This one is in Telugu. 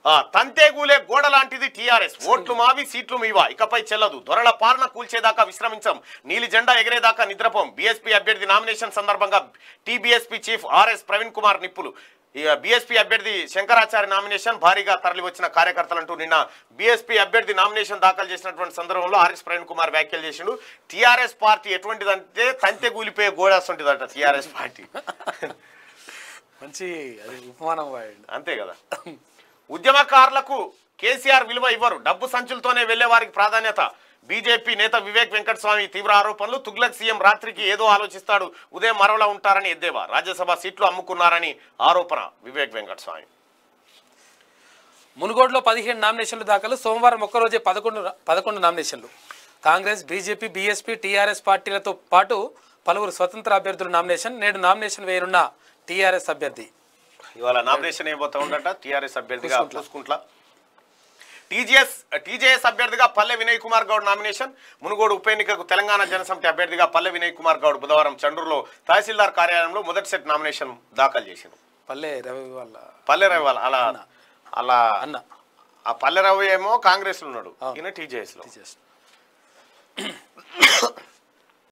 ఆ, తంతేగూలే గోడ లాంటిది టీఆర్ఎస్ ఓట్లు మావి సీట్లు మీవా ఇకపై చెల్లదు దొరల పాలన కూల్చేదాకా విశ్రమించం నీలి జెండా ఎగిరేదాకా నిద్రపోం బీఎస్పీ అభ్యర్థి నామినేషన్ సందర్భంగా TBSP chief RS Praveen Kumar నిప్పులు ఇక బీఎస్పీ అభ్యర్థి శంకరాచార్య నామినేషన్ భారీగా తరలి వచ్చిన కార్యకర్తలంటూ నిన్న బీఎస్పీ అభ్యర్థి నామినేషన్ దాఖలు చేసినటువంటి సందర్భంలో ఆర్ఎస్ ప్రవీణ్ కుమార్ వ్యాఖ్యలు చేసిండు టీఆర్ఎస్ పార్టీ ఎటువంటిదంటే తంతె కూలిపోయే గోడాస్తుంటుందట టీఆర్ఎస్ పార్టీ మంచి అది ఉపమానం వాడండి అంతే కదా ఉద్యమకారులకు కేసీఆర్ విలువ ఇవ్వరు డబ్బు సంచులతోనే వెళ్లే వారికి ప్రాధాన్యత బీజేపీ నేత వివేక్ వెంకటస్వామి తీవ్ర ఆరోపణలు తుగ్లక్ సీఎం రాత్రికి ఏదో ఆలోచిస్తాడు ఉదయం మరవలా ఉంటారని ఎద్దేవా రాజ్యసభ సీట్లు అమ్ముకున్నారని ఆరోపణ వివేక్ వెంకటస్వామి మునుగోడులో పదిహేను నామినేషన్లు దాఖలు సోమవారం ఒక్కరోజే పదకొండు పదకొండు నామినేషన్లు కాంగ్రెస్ బీజేపీ బీఎస్పీ టీఆర్ఎస్ పార్టీలతో పాటు పలువురు స్వతంత్ర అభ్యర్థుల నామినేషన్ నేడు నామినేషన్ వేయనున్న టీఆర్ఎస్ అభ్యర్థి ఇవాళ నామినేషన్ అయిపోతా ఉండట టీఆర్ఎస్ అభ్యర్థిగా చూసుకుంట్లా టీజీఎస్ టీజేఎస్ అభ్యర్థిగా పల్లె వినయ్ కుమార్ గౌడ్ నామినేషన్ మునుగోడు ఉప ఎన్నికకు తెలంగాణ జనసమితి అభ్యర్థిగా పల్లె వినయ్ కుమార్ గౌడ్ బుధవారం చండూరులో తహసీల్దార్ కార్యాలయంలో మొదటి సెట్ నామినేషన్ దాఖలు చేసింది పల్లె రవి వాళ్ళ పల్లె రవి వాళ్ళ అలా అలా అన్న ఆ పల్లె రవి ఏమో కాంగ్రెస్ లో ఉన్నాడు ఈయన టీజేఎస్ లో చేసిన